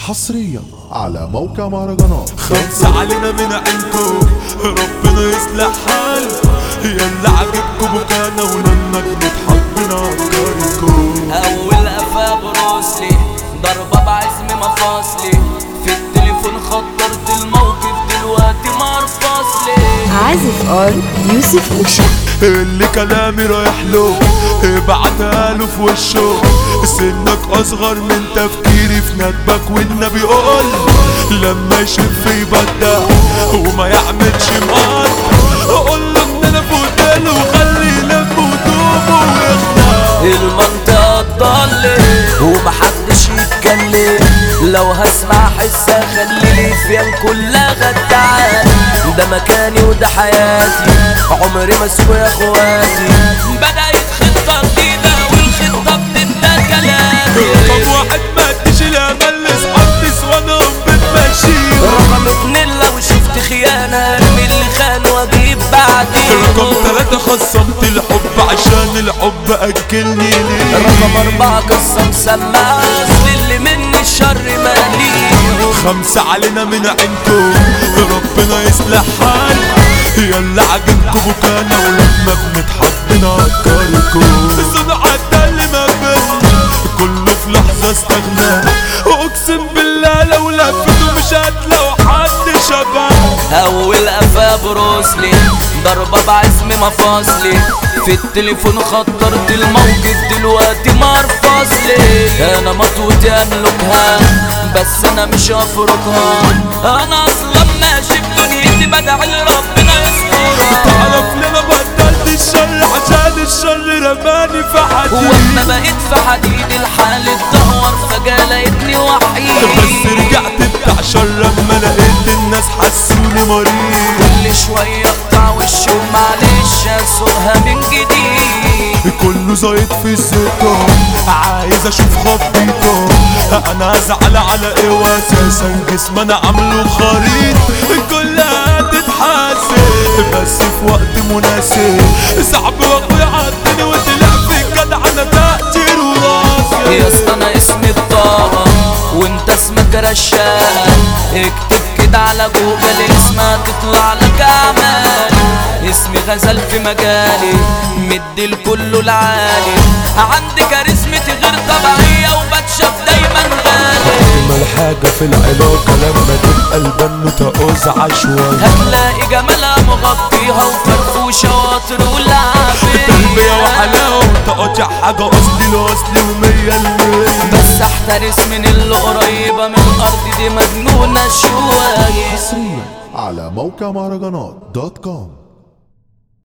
حصريا على موقع مهرجانات خمسة علينا من عينكم ربنا يصلح حال يلا عجبكم بكانا ولما بنضحك بنعكركم اول قفا بروسلي ضربة بعزم مفاصلي في التليفون خطرت الموقف دلوقتي مرفصلي عازف ار يوسف وشا اللي كلامي رايح له ابعتها له في وشه سنك اصغر من تفكيري في ندبك والنبي قول لما يشف يبدع وما يعملش مقط قول له ان انا فوتله وخلي يلم هدومه ويخلع المنطقة ضلت ومحدش يتكلم لو هسمع حسة خلي لي فيها كلها غدعان ده مكاني وده حياتي عمري ما اسيبه يا اخواتي بدأت خطة جديدة والخطة بتبدأ رقم كلامي واحد ما اديش الامل لاصحاب نسوانهم بتمشيهم رقم اتنين لو شفت خيانة ارمي اللي خان واجيب رقم بعدين ثلاثة خصمت الحب عشان الحب أكلني ليه رقم أربعة قصة مسمعة أصل اللي مني الشر ماليه خمسة علينا من عينكم ربنا يصلح حال يلا عجبكم بكانا ولما بنضحك بنعكركم صنع اللي ما بينا كله في لحظة استغنى اقسم بالله لو لفته مش هتلاقوا حد شبه أول قفا بروسلي ضربة بعزم مفاصلي في التليفون خطرت الموقف دلوقتي مرفصلي أنا مطوتي أملكها بس أنا مش هفرضها أنا أصلا ماشي بدنيتي بدعي لربنا يسترها تعرف ليه انا بطلت الشر عشان الشر رماني في وانا حديد بقيت في حديد الحال اتدهور فجأة لقيتني وحيد بس رجعت بتاع شر لما لقيت الناس حسوني مريض كل شوية اقطع وشي ومعلش اسوقها من جديد كله زايد في الزيطة عايز اشوف خطيطة انا ازعل على ايه واساسا جسم انا عامله خريط كلها تتحاسب بس في وقت مناسب صعب واخويا عدني وطلع في الجدع انا تقدير وراسي يا اسطى انا اسمي بطاقة وانت اسمك رشاد اكتب كده على جوجل اسمها تطلع لك اعمال اسمي غزل في مجالي مدي لكله العالي عندي كاريزمتي غير طبيعية وبتشاف دايما غالي اجمل حاجة في العلاقة لما تبقى البنوتة قزعة شوية هتلاقي جمالها مغطيها وفرفوشة وقطر ولعبي تربية وحلاوة تقطع حاجة أصلي لأصلي ومية المية بس احترس من اللي قريبة من الأرض دي مجنونة شوية حصريا على موقع مهرجانات دوت كوم